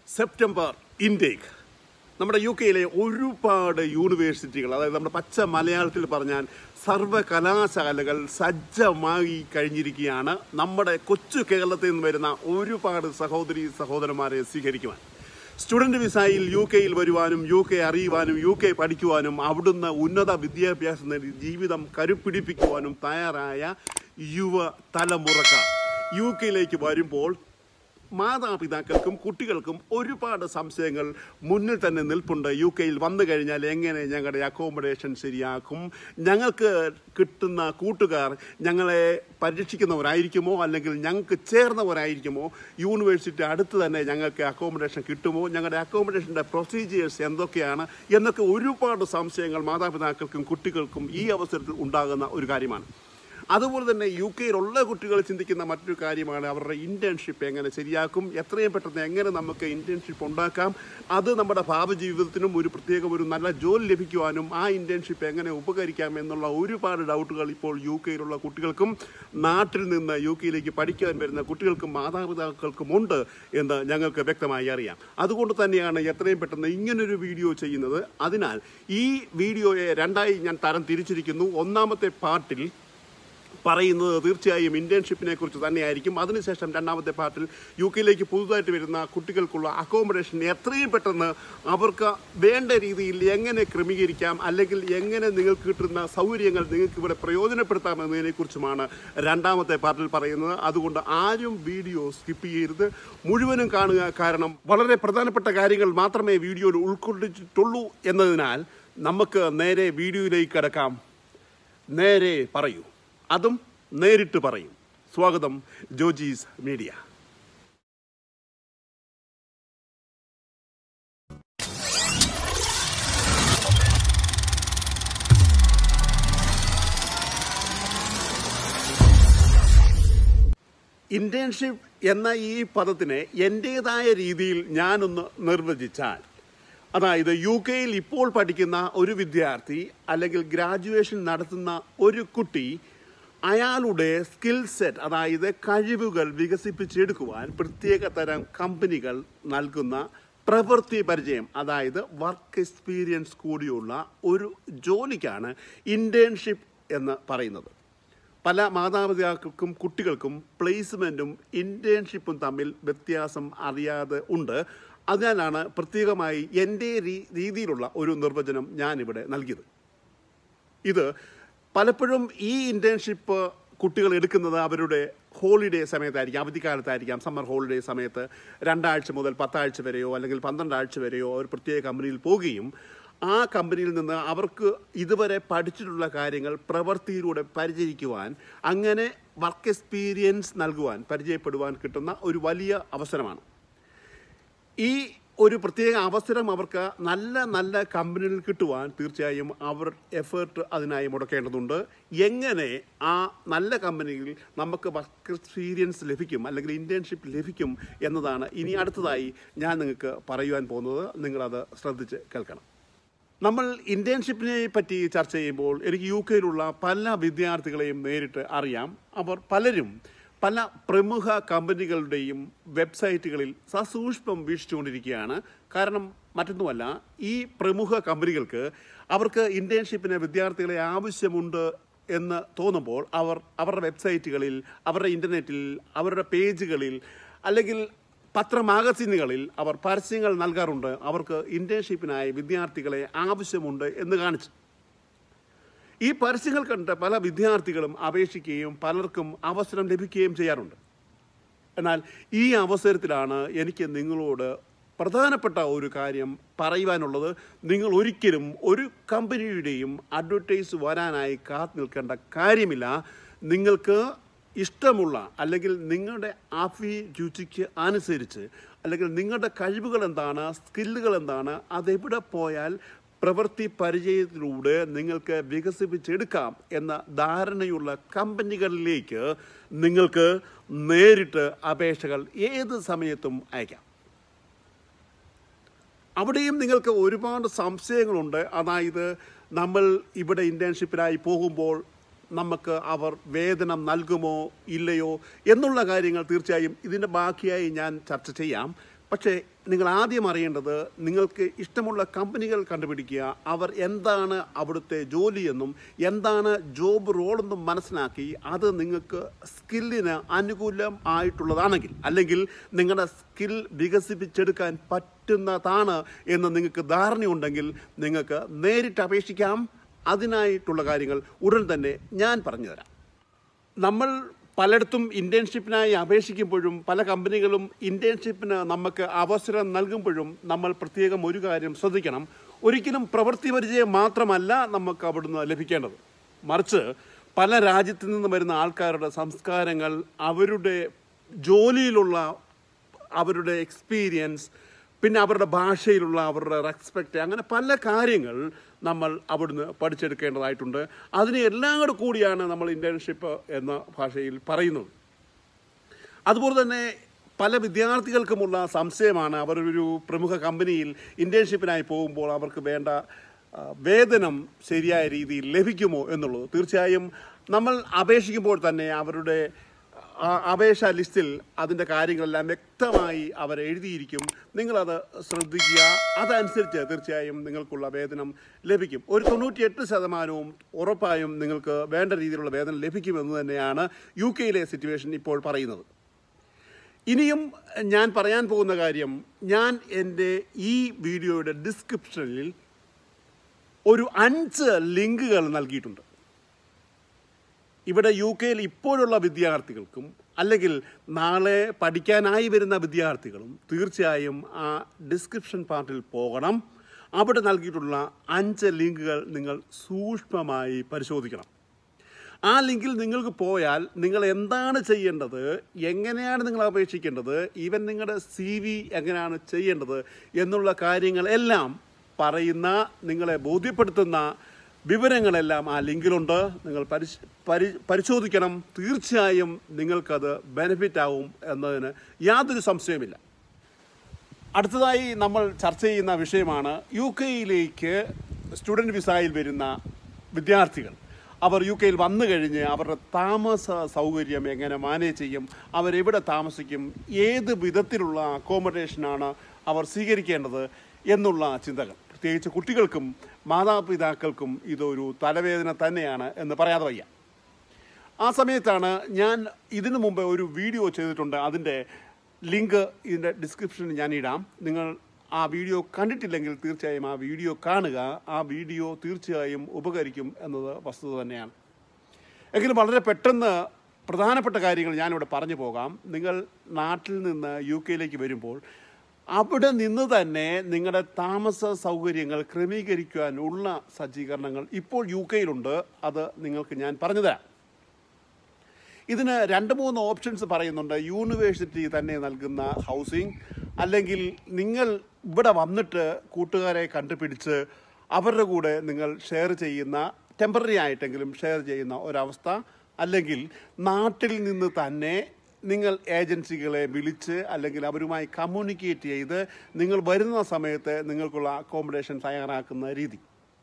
September intake നമ്മുടെ U കെയിലെ ഒരുപാട് യൂണിവേഴ്സിറ്റികൾ അതായത് നമ്മുടെ പച്ച മലയാളത്തിൽ പറഞ്ഞാൽ സർവകലാശാലകൾ സജ്ജമായി കഴിഞ്ഞിരിക്കുകയാണ് നമ്മുടെ കൊച്ചു കേരളത്തിൽ നിന്ന് വരുന്ന ഒരുപാട് സഹോദരി സഹോദരന്മാരെ സ്വീകരിക്കുവാൻ സ്റ്റുഡൻറ് വിസയിൽ യു കെയിൽ വരുവാനും യു കെ അറിയുവാനും യു കെ പഠിക്കുവാനും അവിടുന്ന് ഉന്നത വിദ്യാഭ്യാസം നേടി ജീവിതം കരുപ്പിടിപ്പിക്കുവാനും തയ്യാറായ യുവ തലമുറക്കാർ യു കെയിലേക്ക് വരുമ്പോൾ മാതാപിതാക്കൾക്കും കുട്ടികൾക്കും ഒരുപാട് സംശയങ്ങൾ മുന്നിൽ തന്നെ നിൽപ്പുണ്ട് യു കെയിൽ വന്നു കഴിഞ്ഞാൽ എങ്ങനെ ഞങ്ങളുടെ അക്കോമഡേഷൻ ശരിയാക്കും ഞങ്ങൾക്ക് കിട്ടുന്ന കൂട്ടുകാർ ഞങ്ങളെ പരീക്ഷിക്കുന്നവരായിരിക്കുമോ അല്ലെങ്കിൽ ഞങ്ങൾക്ക് ചേർന്നവരായിരിക്കുമോ യൂണിവേഴ്സിറ്റി അടുത്ത് തന്നെ ഞങ്ങൾക്ക് അക്കോമഡേഷൻ കിട്ടുമോ ഞങ്ങളുടെ അക്കോമഡേഷൻ്റെ പ്രൊസീജിയേഴ്സ് എന്തൊക്കെയാണ് എന്നൊക്കെ ഒരുപാട് സംശയങ്ങൾ മാതാപിതാക്കൾക്കും കുട്ടികൾക്കും ഈ അവസരത്തിൽ ഉണ്ടാകുന്ന ഒരു കാര്യമാണ് അതുപോലെ തന്നെ യു കെയിലുള്ള കുട്ടികൾ ചിന്തിക്കുന്ന മറ്റൊരു കാര്യമാണ് അവരുടെ ഇൻറ്റേൺഷിപ്പ് എങ്ങനെ ശരിയാക്കും എത്രയും പെട്ടെന്ന് എങ്ങനെ നമുക്ക് ഇൻറ്റേൺഷിപ്പ് ഉണ്ടാക്കാം അത് നമ്മുടെ ഭാവി ജീവിതത്തിനും ഒരു പ്രത്യേക ഒരു നല്ല ജോലി ലഭിക്കുവാനും ആ ഇൻറ്റേൺഷിപ്പ് എങ്ങനെ ഉപകരിക്കാം എന്നുള്ള ഒരുപാട് ഡൗട്ടുകൾ ഇപ്പോൾ യു കെയിലുള്ള കുട്ടികൾക്കും നാട്ടിൽ നിന്ന് യു കെയിലേക്ക് പഠിക്കാൻ വരുന്ന കുട്ടികൾക്കും മാതാപിതാക്കൾക്കും ഉണ്ട് എന്ന് ഞങ്ങൾക്ക് വ്യക്തമായി അറിയാം അതുകൊണ്ട് തന്നെയാണ് എത്രയും പെട്ടെന്ന് ഇങ്ങനൊരു വീഡിയോ ചെയ്യുന്നത് അതിനാൽ ഈ വീഡിയോയെ രണ്ടായി ഞാൻ തരം തിരിച്ചിരിക്കുന്നു ഒന്നാമത്തെ പാർട്ടിൽ പറയുന്നത് തീർച്ചയായും ഇന്റേൺഷിപ്പിനെ കുറിച്ച് തന്നെയായിരിക്കും അതിനുശേഷം രണ്ടാമത്തെ പാർട്ടിൽ യു കെയിലേക്ക് പുതുതായിട്ട് വരുന്ന കുട്ടികൾക്കുള്ള അക്കോമഡേഷൻ എത്രയും പെട്ടെന്ന് അവർക്ക് വേണ്ട രീതിയിൽ എങ്ങനെ ക്രമീകരിക്കാം അല്ലെങ്കിൽ എങ്ങനെ നിങ്ങൾക്ക് കിട്ടുന്ന സൗകര്യങ്ങൾ നിങ്ങൾക്ക് ഇവിടെ പ്രയോജനപ്പെടുത്താം എന്നതിനെക്കുറിച്ചുമാണ് രണ്ടാമത്തെ പാർട്ടിൽ പറയുന്നത് അതുകൊണ്ട് ആരും വീഡിയോ സ്കിപ്പ് ചെയ്യരുത് മുഴുവനും കാണുക കാരണം വളരെ പ്രധാനപ്പെട്ട കാര്യങ്ങൾ മാത്രമേ വീഡിയോയിൽ ഉൾക്കൊള്ളിച്ചിട്ടുള്ളൂ എന്നതിനാൽ നമുക്ക് നേരെ വീഡിയോയിലേക്ക് കിടക്കാം നേരെ പറയൂ അതും നേരിട്ട് പറയും സ്വാഗതം ജോജീസ് മീഡിയ ഇന്റേൺഷിപ്പ് എന്ന ഈ പദത്തിനെ എൻ്റേതായ രീതിയിൽ ഞാനൊന്ന് നിർവചിച്ചാൽ അതായത് യു കെയിൽ ഇപ്പോൾ പഠിക്കുന്ന ഒരു വിദ്യാർത്ഥി അല്ലെങ്കിൽ ഗ്രാജുവേഷൻ നടത്തുന്ന ഒരു കുട്ടി അയാളുടെ സ്കിൽ സെറ്റ് അതായത് കഴിവുകൾ വികസിപ്പിച്ചെടുക്കുവാൻ പ്രത്യേക തരം കമ്പനികൾ നൽകുന്ന പ്രവൃത്തി പരിചയം അതായത് വർക്ക് എക്സ്പീരിയൻസ് കൂടിയുള്ള ഒരു ജോലിക്കാണ് ഇന്റേൺഷിപ്പ് എന്ന് പറയുന്നത് പല മാതാപിതാക്കൾക്കും കുട്ടികൾക്കും പ്ലേസ്മെൻറ്റും ഇൻറ്റേൺഷിപ്പും തമ്മിൽ വ്യത്യാസം അറിയാതെ ഉണ്ട് അതിനാലാണ് പ്രത്യേകമായി എൻ്റെ രീ- രീതിയിലുള്ള ഒരു നിർവചനം ഞാനിവിടെ നൽകിയത് ഇത് പലപ്പോഴും ഈ ഇൻറ്റേൺഷിപ്പ് കുട്ടികൾ എടുക്കുന്നത് അവരുടെ ഹോളിഡേ സമയത്തായിരിക്കും അവധിക്കാലത്തായിരിക്കാം സമ്മർ ഹോളിഡേ സമയത്ത് രണ്ടാഴ്ച മുതൽ പത്താഴ്ച വരെയോ അല്ലെങ്കിൽ പന്ത്രണ്ടാഴ്ച വരെയോ ഒരു പ്രത്യേക കമ്പനിയിൽ പോവുകയും ആ കമ്പനിയിൽ നിന്ന് അവർക്ക് ഇതുവരെ പഠിച്ചിട്ടുള്ള കാര്യങ്ങൾ പ്രവൃത്തിയിലൂടെ പരിചരിക്കുവാൻ അങ്ങനെ വർക്ക് എക്സ്പീരിയൻസ് നൽകുവാൻ പരിചയപ്പെടുവാൻ കിട്ടുന്ന ഒരു വലിയ അവസരമാണ് ഈ ഒരു പ്രത്യേക അവസരം അവർക്ക് നല്ല നല്ല കമ്പനികൾ കിട്ടുവാൻ തീർച്ചയായും അവർ എഫേർട്ട് അതിനായി മുടക്കേണ്ടതുണ്ട് എങ്ങനെ ആ നല്ല കമ്പനിയിൽ നമുക്ക് വർക്ക് എക്സ്പീരിയൻസ് ലഭിക്കും അല്ലെങ്കിൽ ഇൻറ്റേൺഷിപ്പ് ലഭിക്കും എന്നതാണ് ഇനി അടുത്തതായി ഞാൻ നിങ്ങൾക്ക് പറയുവാൻ പോകുന്നത് നിങ്ങളത് ശ്രദ്ധിച്ച് കേൾക്കണം നമ്മൾ ഇൻറ്റേൺഷിപ്പിനെ പറ്റി ചർച്ച ചെയ്യുമ്പോൾ എനിക്ക് യു കെയിലുള്ള പല വിദ്യാർത്ഥികളെയും നേരിട്ട് അറിയാം അവർ പലരും പല പ്രമുഖ കമ്പനികളുടെയും വെബ്സൈറ്റുകളിൽ സസൂക്ഷ്മം വീക്ഷിച്ചുകൊണ്ടിരിക്കുകയാണ് കാരണം മറ്റൊന്നുമല്ല ഈ പ്രമുഖ കമ്പനികൾക്ക് അവർക്ക് ഇൻറ്റേൺഷിപ്പിന് വിദ്യാർത്ഥികളെ ആവശ്യമുണ്ട് എന്ന് തോന്നുമ്പോൾ അവർ അവരുടെ വെബ്സൈറ്റുകളിൽ അവരുടെ ഇൻ്റർനെറ്റിൽ അവരുടെ പേജുകളിൽ അല്ലെങ്കിൽ പത്ര മാഗസിനുകളിൽ അവർ പരസ്യങ്ങൾ നൽകാറുണ്ട് അവർക്ക് ഇന്റേൺഷിപ്പിനായി വിദ്യാർത്ഥികളെ ആവശ്യമുണ്ട് എന്ന് കാണിച്ചു ഈ പരസ്യങ്ങൾ കണ്ട് പല വിദ്യാർത്ഥികളും അപേക്ഷിക്കുകയും പലർക്കും അവസരം ലഭിക്കുകയും ചെയ്യാറുണ്ട് എന്നാൽ ഈ അവസരത്തിലാണ് എനിക്ക് നിങ്ങളോട് പ്രധാനപ്പെട്ട ഒരു കാര്യം പറയുവാനുള്ളത് നിങ്ങൾ ഒരിക്കലും ഒരു കമ്പനിയുടെയും അഡ്വർടൈസ് വരാനായി കാത്തു നിൽക്കേണ്ട കാര്യമില്ല നിങ്ങൾക്ക് ഇഷ്ടമുള്ള അല്ലെങ്കിൽ നിങ്ങളുടെ ആഫി രുചിക്ക് അനുസരിച്ച് അല്ലെങ്കിൽ നിങ്ങളുടെ കഴിവുകൾ എന്താണ് സ്കില്ലുകൾ എന്താണ് അതെവിടെ പോയാൽ പ്രവൃത്തി പരിചയത്തിലൂടെ നിങ്ങൾക്ക് വികസിപ്പിച്ചെടുക്കാം എന്ന ധാരണയുള്ള കമ്പനികളിലേക്ക് നിങ്ങൾക്ക് നേരിട്ട് അപേക്ഷകൾ ഏത് സമയത്തും അയക്കാം അവിടെയും നിങ്ങൾക്ക് ഒരുപാട് സംശയങ്ങളുണ്ട് അതായത് നമ്മൾ ഇവിടെ ഇൻറ്റേൺഷിപ്പിനായി പോകുമ്പോൾ നമുക്ക് അവർ വേതനം നൽകുമോ ഇല്ലയോ എന്നുള്ള കാര്യങ്ങൾ തീർച്ചയായും ഇതിൻ്റെ ബാക്കിയായി ഞാൻ ചർച്ച ചെയ്യാം പക്ഷേ നിങ്ങൾ ആദ്യം അറിയേണ്ടത് നിങ്ങൾക്ക് ഇഷ്ടമുള്ള കമ്പനികൾ കണ്ടുപിടിക്കുക അവർ എന്താണ് അവിടുത്തെ ജോലിയെന്നും എന്താണ് ജോബ് റോളെന്നും മനസ്സിലാക്കി അത് നിങ്ങൾക്ക് സ്കില്ലിന് അനുകൂലം ആയിട്ടുള്ളതാണെങ്കിൽ അല്ലെങ്കിൽ നിങ്ങളുടെ സ്കിൽ വികസിപ്പിച്ചെടുക്കാൻ പറ്റുന്നതാണ് എന്ന് നിങ്ങൾക്ക് ധാരണയുണ്ടെങ്കിൽ നിങ്ങൾക്ക് നേരിട്ട് അപേക്ഷിക്കാം അതിനായിട്ടുള്ള കാര്യങ്ങൾ ഉടൻ തന്നെ ഞാൻ പറഞ്ഞുതരാം നമ്മൾ പലയിടത്തും ഇന്റേൺഷിപ്പിനായി അപേക്ഷിക്കുമ്പോഴും പല കമ്പനികളും ഇന്റേൺഷിപ്പിന് നമുക്ക് അവസരം നൽകുമ്പോഴും നമ്മൾ പ്രത്യേകം ഒരു കാര്യം ശ്രദ്ധിക്കണം ഒരിക്കലും പ്രവൃത്തി പരിചയം മാത്രമല്ല നമുക്ക് അവിടുന്ന് ലഭിക്കേണ്ടത് മറിച്ച് പല രാജ്യത്തു നിന്ന് വരുന്ന ആൾക്കാരുടെ സംസ്കാരങ്ങൾ അവരുടെ ജോലിയിലുള്ള അവരുടെ എക്സ്പീരിയൻസ് പിന്നെ അവരുടെ ഭാഷയിലുള്ള അവരുടെ റെസ്പെക്റ്റ് അങ്ങനെ പല കാര്യങ്ങൾ നമ്മൾ അവിടുന്ന് പഠിച്ചെടുക്കേണ്ടതായിട്ടുണ്ട് അതിനെ എല്ലാം കൂടെ കൂടിയാണ് നമ്മൾ ഇന്റേൺഷിപ്പ് എന്ന ഭാഷയിൽ പറയുന്നത് അതുപോലെ തന്നെ പല വിദ്യാർത്ഥികൾക്കുമുള്ള സംശയമാണ് അവർ ഒരു പ്രമുഖ കമ്പനിയിൽ ഇന്റേൺഷിപ്പിനായി പോകുമ്പോൾ അവർക്ക് വേണ്ട ആ, വേതനം ശരിയായ രീതിയിൽ ലഭിക്കുമോ എന്നുള്ളത് തീർച്ചയായും നമ്മൾ അപേക്ഷിക്കുമ്പോൾ തന്നെ അവരുടെ ആ അപേക്ഷാ ലിസ്റ്റിൽ അതിൻ്റെ കാര്യങ്ങളെല്ലാം വ്യക്തമായി അവർ എഴുതിയിരിക്കും നിങ്ങളത് ശ്രദ്ധിക്കുക അതനുസരിച്ച് തീർച്ചയായും നിങ്ങൾക്കുള്ള വേതനം ലഭിക്കും ഒരു തൊണ്ണൂറ്റിയെട്ട് ശതമാനവും ഉറപ്പായും നിങ്ങൾക്ക് വേണ്ട രീതിയിലുള്ള വേതനം ലഭിക്കുമെന്ന് തന്നെയാണ് യു കെയിലെ സിറ്റുവേഷൻ ഇപ്പോൾ പറയുന്നത് ഇനിയും ഞാൻ പറയാൻ പോകുന്ന കാര്യം ഞാൻ എൻ്റെ ഈ വീഡിയോയുടെ ഡിസ്ക്രിപ്ഷനിൽ ഒരു അഞ്ച് ലിങ്കുകൾ നൽകിയിട്ടുണ്ട് ഇവിടെ യു കെയിൽ ഇപ്പോഴുള്ള വിദ്യാർത്ഥികൾക്കും അല്ലെങ്കിൽ നാളെ പഠിക്കാനായി വരുന്ന വിദ്യാർത്ഥികളും തീർച്ചയായും ആ ഡിസ്ക്രിപ്ഷൻ പാർട്ടിൽ പോകണം അവിടെ നൽകിയിട്ടുള്ള അഞ്ച് ലിങ്കുകൾ നിങ്ങൾ സൂക്ഷ്മമായി പരിശോധിക്കണം ആ ലിങ്കിൽ നിങ്ങൾക്ക് പോയാൽ നിങ്ങൾ എന്താണ് ചെയ്യേണ്ടത് എങ്ങനെയാണ് നിങ്ങൾ അപേക്ഷിക്കേണ്ടത് ഈവൻ നിങ്ങളുടെ സി വി എങ്ങനെയാണ് ചെയ്യേണ്ടത് എന്നുള്ള കാര്യങ്ങൾ എല്ലാം പറയുന്ന നിങ്ങളെ ബോധ്യപ്പെടുത്തുന്ന വിവരങ്ങളെല്ലാം ആ ലിങ്കിലുണ്ട് നിങ്ങൾ പരിശ് പരി പരിശോധിക്കണം തീർച്ചയായും നിങ്ങൾക്കത് ബെനിഫിറ്റ് ആവും എന്നതിന് യാതൊരു സംശയമില്ല അടുത്തതായി നമ്മൾ ചർച്ച ചെയ്യുന്ന വിഷയമാണ് യു കെയിലേക്ക് സ്റ്റുഡൻറ് വിസയിൽ വരുന്ന വിദ്യാർത്ഥികൾ അവർ യു കെയിൽ വന്നു കഴിഞ്ഞ് അവരുടെ താമസ സൗകര്യം എങ്ങനെ മാനേജ് ചെയ്യും അവരെവിടെ താമസിക്കും ഏത് വിധത്തിലുള്ള അക്കോമഡേഷനാണ് അവർ സ്വീകരിക്കേണ്ടത് എന്നുള്ള ചിന്തകൾ പ്രത്യേകിച്ച് കുട്ടികൾക്കും മാതാപിതാക്കൾക്കും ഇതൊരു തലവേദന തന്നെയാണ് എന്ന് പറയാതെ വയ്യ ആ സമയത്താണ് ഞാൻ ഇതിനു മുമ്പ് ഒരു വീഡിയോ ചെയ്തിട്ടുണ്ട് അതിൻ്റെ ലിങ്ക് ഇതിൻ്റെ ഡിസ്ക്രിപ്ഷനിൽ ഞാൻ ഇടാം നിങ്ങൾ ആ വീഡിയോ കണ്ടിട്ടില്ലെങ്കിൽ തീർച്ചയായും ആ വീഡിയോ കാണുക ആ വീഡിയോ തീർച്ചയായും ഉപകരിക്കും എന്നത് വസ്തുത തന്നെയാണ് എങ്കിലും വളരെ പെട്ടെന്ന് പ്രധാനപ്പെട്ട കാര്യങ്ങൾ ഞാനിവിടെ പറഞ്ഞു പോകാം നിങ്ങൾ നാട്ടിൽ നിന്ന് യു കെയിലേക്ക് വരുമ്പോൾ അവിടെ നിന്ന് തന്നെ നിങ്ങളുടെ താമസ സൗകര്യങ്ങൾ ക്രമീകരിക്കുവാനുള്ള സജ്ജീകരണങ്ങൾ ഇപ്പോൾ യു കെയിലുണ്ട് അത് നിങ്ങൾക്ക് ഞാൻ പറഞ്ഞു തരാം ഇതിന് രണ്ട് മൂന്ന് ഓപ്ഷൻസ് പറയുന്നുണ്ട് യൂണിവേഴ്സിറ്റി തന്നെ നൽകുന്ന ഹൗസിംഗ് അല്ലെങ്കിൽ നിങ്ങൾ ഇവിടെ വന്നിട്ട് കൂട്ടുകാരെ കണ്ടുപിടിച്ച് അവരുടെ കൂടെ നിങ്ങൾ ഷെയർ ചെയ്യുന്ന ടെമ്പററി ആയിട്ടെങ്കിലും ഷെയർ ചെയ്യുന്ന ഒരവസ്ഥ അല്ലെങ്കിൽ നാട്ടിൽ നിന്ന് തന്നെ നിങ്ങൾ ഏജൻസികളെ വിളിച്ച് അല്ലെങ്കിൽ അവരുമായി കമ്മ്യൂണിക്കേറ്റ് ചെയ്ത് നിങ്ങൾ വരുന്ന സമയത്ത് നിങ്ങൾക്കുള്ള അക്കോമഡേഷൻ തയ്യാറാക്കുന്ന രീതി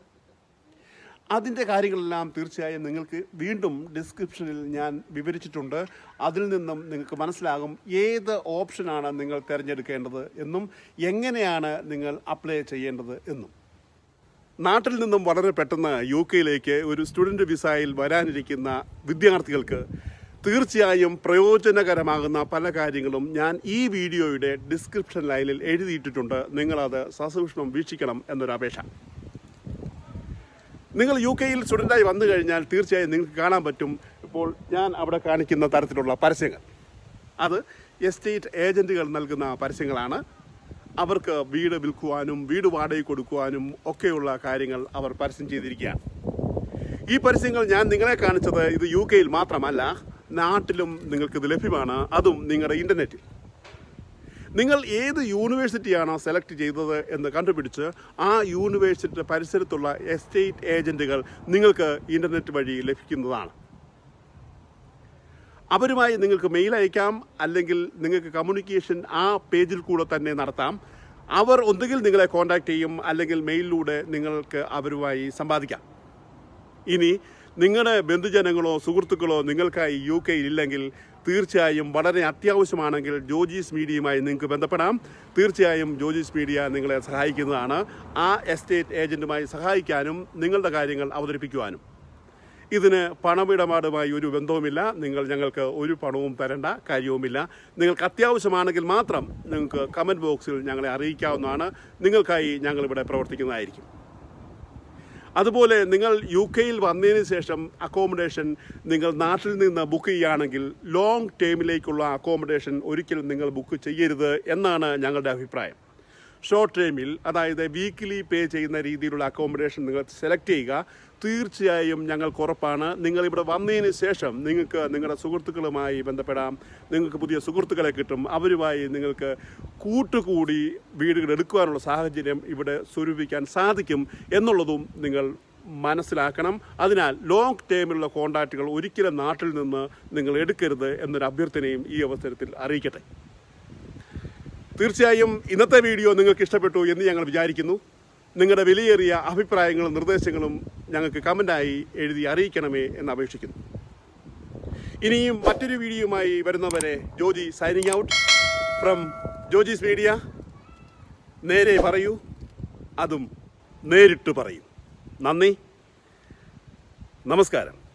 അതിൻ്റെ കാര്യങ്ങളെല്ലാം തീർച്ചയായും നിങ്ങൾക്ക് വീണ്ടും ഡിസ്ക്രിപ്ഷനിൽ ഞാൻ വിവരിച്ചിട്ടുണ്ട് അതിൽ നിന്നും നിങ്ങൾക്ക് മനസ്സിലാകും ഏത് ഓപ്ഷനാണ് നിങ്ങൾ തിരഞ്ഞെടുക്കേണ്ടത് എന്നും എങ്ങനെയാണ് നിങ്ങൾ അപ്ലൈ ചെയ്യേണ്ടത് എന്നും നാട്ടിൽ നിന്നും വളരെ പെട്ടെന്ന് യു കെയിലേക്ക് ഒരു സ്റ്റുഡൻറ് വിസയിൽ വരാനിരിക്കുന്ന വിദ്യാർത്ഥികൾക്ക് തീർച്ചയായും പ്രയോജനകരമാകുന്ന പല കാര്യങ്ങളും ഞാൻ ഈ വീഡിയോയുടെ ഡിസ്ക്രിപ്ഷൻ ലൈനിൽ എഴുതിയിട്ടിട്ടുണ്ട് നിങ്ങളത് സസൂക്ഷ്മം വീക്ഷിക്കണം എന്നൊരു അപേക്ഷ നിങ്ങൾ യു കെയിൽ സ്റ്റുഡൻ്റായി വന്നു കഴിഞ്ഞാൽ തീർച്ചയായും നിങ്ങൾക്ക് കാണാൻ പറ്റും ഇപ്പോൾ ഞാൻ അവിടെ കാണിക്കുന്ന തരത്തിലുള്ള പരസ്യങ്ങൾ അത് എസ്റ്റേറ്റ് ഏജൻറ്റുകൾ നൽകുന്ന പരസ്യങ്ങളാണ് അവർക്ക് വീട് വിൽക്കുവാനും വീട് വാടകയ്ക്ക് കൊടുക്കുവാനും ഒക്കെയുള്ള കാര്യങ്ങൾ അവർ പരസ്യം ചെയ്തിരിക്കുകയാണ് ഈ പരസ്യങ്ങൾ ഞാൻ നിങ്ങളെ കാണിച്ചത് ഇത് യു കെയിൽ മാത്രമല്ല നാട്ടിലും നിങ്ങൾക്കിത് ലഭ്യമാണ് അതും നിങ്ങളുടെ ഇൻ്റർനെറ്റിൽ നിങ്ങൾ ഏത് യൂണിവേഴ്സിറ്റിയാണോ സെലക്ട് ചെയ്തത് എന്ന് കണ്ടുപിടിച്ച് ആ യൂണിവേഴ്സിറ്റിയുടെ പരിസരത്തുള്ള എസ്റ്റേറ്റ് ഏജന്റുകൾ നിങ്ങൾക്ക് ഇന്റർനെറ്റ് വഴി ലഭിക്കുന്നതാണ് അവരുമായി നിങ്ങൾക്ക് മെയിൽ അയക്കാം അല്ലെങ്കിൽ നിങ്ങൾക്ക് കമ്മ്യൂണിക്കേഷൻ ആ പേജിൽ കൂടെ തന്നെ നടത്താം അവർ ഒന്നുകിൽ നിങ്ങളെ കോൺടാക്ട് ചെയ്യും അല്ലെങ്കിൽ മെയിലിലൂടെ നിങ്ങൾക്ക് അവരുമായി സമ്പാദിക്കാം ഇനി നിങ്ങളുടെ ബന്ധുജനങ്ങളോ സുഹൃത്തുക്കളോ നിങ്ങൾക്കായി യു കെയിൽ ഇല്ലെങ്കിൽ തീർച്ചയായും വളരെ അത്യാവശ്യമാണെങ്കിൽ ജോജീസ് മീഡിയയുമായി നിങ്ങൾക്ക് ബന്ധപ്പെടാം തീർച്ചയായും ജോജീസ് മീഡിയ നിങ്ങളെ സഹായിക്കുന്നതാണ് ആ എസ്റ്റേറ്റ് ഏജന്റുമായി സഹായിക്കാനും നിങ്ങളുടെ കാര്യങ്ങൾ അവതരിപ്പിക്കുവാനും ഇതിന് പണമിടപാടുമായി ഒരു ബന്ധവുമില്ല നിങ്ങൾ ഞങ്ങൾക്ക് ഒരു പണവും തരേണ്ട കാര്യവുമില്ല നിങ്ങൾക്ക് അത്യാവശ്യമാണെങ്കിൽ മാത്രം നിങ്ങൾക്ക് കമൻറ്റ് ബോക്സിൽ ഞങ്ങളെ അറിയിക്കാവുന്നതാണ് നിങ്ങൾക്കായി ഞങ്ങളിവിടെ പ്രവർത്തിക്കുന്നതായിരിക്കും അതുപോലെ നിങ്ങൾ യു കെയിൽ വന്നതിന് ശേഷം അക്കോമഡേഷൻ നിങ്ങൾ നാട്ടിൽ നിന്ന് ബുക്ക് ചെയ്യുകയാണെങ്കിൽ ലോങ് ടേമിലേക്കുള്ള അക്കോമഡേഷൻ ഒരിക്കലും നിങ്ങൾ ബുക്ക് ചെയ്യരുത് എന്നാണ് ഞങ്ങളുടെ അഭിപ്രായം ഷോർട്ട് ടൈമിൽ അതായത് വീക്കിലി പേ ചെയ്യുന്ന രീതിയിലുള്ള അക്കോമഡേഷൻ നിങ്ങൾ സെലക്ട് ചെയ്യുക തീർച്ചയായും ഞങ്ങൾക്ക് ഉറപ്പാണ് നിങ്ങൾ ഇവിടെ വന്നതിന് ശേഷം നിങ്ങൾക്ക് നിങ്ങളുടെ സുഹൃത്തുക്കളുമായി ബന്ധപ്പെടാം നിങ്ങൾക്ക് പുതിയ സുഹൃത്തുക്കളെ കിട്ടും അവരുമായി നിങ്ങൾക്ക് കൂട്ടുകൂടി വീടുകൾ എടുക്കുവാനുള്ള സാഹചര്യം ഇവിടെ സ്വരൂപിക്കാൻ സാധിക്കും എന്നുള്ളതും നിങ്ങൾ മനസ്സിലാക്കണം അതിനാൽ ലോങ് ടേമിലുള്ള കോൺടാക്റ്റുകൾ ഒരിക്കലും നാട്ടിൽ നിന്ന് നിങ്ങൾ എടുക്കരുത് എന്നൊരു അഭ്യർത്ഥനയും ഈ അവസരത്തിൽ അറിയിക്കട്ടെ തീർച്ചയായും ഇന്നത്തെ വീഡിയോ നിങ്ങൾക്ക് ഇഷ്ടപ്പെട്ടു എന്ന് ഞങ്ങൾ വിചാരിക്കുന്നു നിങ്ങളുടെ വിലയേറിയ അഭിപ്രായങ്ങളും നിർദ്ദേശങ്ങളും ഞങ്ങൾക്ക് കമൻ്റായി എഴുതി അറിയിക്കണമേ എന്ന് അപേക്ഷിക്കുന്നു ഇനിയും മറ്റൊരു വീഡിയോയുമായി വരുന്നവരെ Joji signing out from Joji's media നേരെ പറയൂ അതും നേരിട്ട് പറയൂ നന്ദി നമസ്കാരം